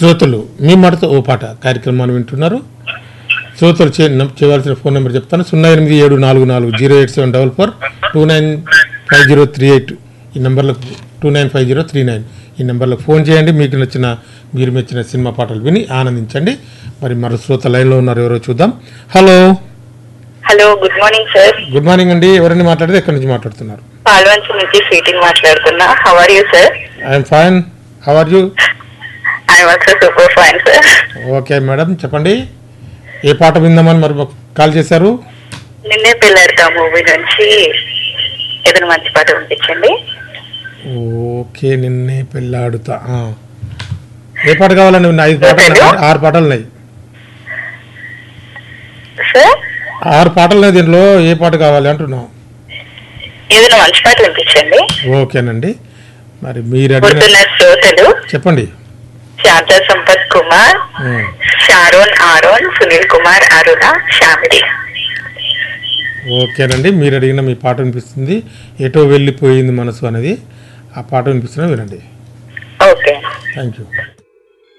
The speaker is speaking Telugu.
శ్రోతలు మీ మాటతో ఓ పాట కార్యక్రమాన్ని వింటున్నారు శ్రోతలు చే నం- చేయవలసిన ఫోన్ నెంబర్ చెప్తాను సున్నా ఎనిమిది ఏడు నాలుగు నాలుగు zero eight seven double four two nine five zero three eight ఈ నెంబర్లకు two nine five zero three nine ఈ నెంబర్లకు ఫోన్ చేయండి మీకు నచ్చిన మీరు మెచ్చిన సినిమా పాటలు విని ఆనందించండి మరి మరో శ్రోత లైన్లో ఉన్నారు ఎవరో చూద్దాం hello hello good morning sir good morning అండి ఎవరండి మాట్లాడితే ఎక్కడి నుంచి మాట్లాడుతున్నారు పాల్వంచి నుంచి స్వీటింగ్ మాట్లాడుతున్నా how are you sir I'm fine how are you I also super fine sir okay madam చెప్పండి ఏ పాట విందామని మరి మాకు కాల్ చేశారు నిన్నే పెళ్ళాడతా మూవీ నుంచి ఏదైనా మంచి పాట పంపించండి ఓకే నిన్నే పెళ్ళాడుతా ఆ. ఏ పాట కావాలండి ఉన్న ఐదు పాటలు ఉన్నాయి. ఆరు- ఆరు పాటలు ఉన్నాయి సార్ ఆరు పాటలు ఉన్నాయి దీంట్లో ఏ పాట కావాలి అంటున్నాం ఏదైనా మంచి పాట పంపించండి ఓకేనండి మరి మీరు అడిగిన గుర్తున్న శ్రోతలు చెప్పండి శారదా సంపత్ కుమార్ ఉమ్. షారోన్ ఆరోన్ సునీల్ కుమార్ అరుణ శ్యామిడి ఓకేనండి మీరు అడిగిన మీ పాట వినిపిస్తుంది ఎటో వెళ్ళిపోయింది మనసు అనేది ఆ పాట వినిపిస్తున్నా వినండి ఓకే థ్యాంక్ యూ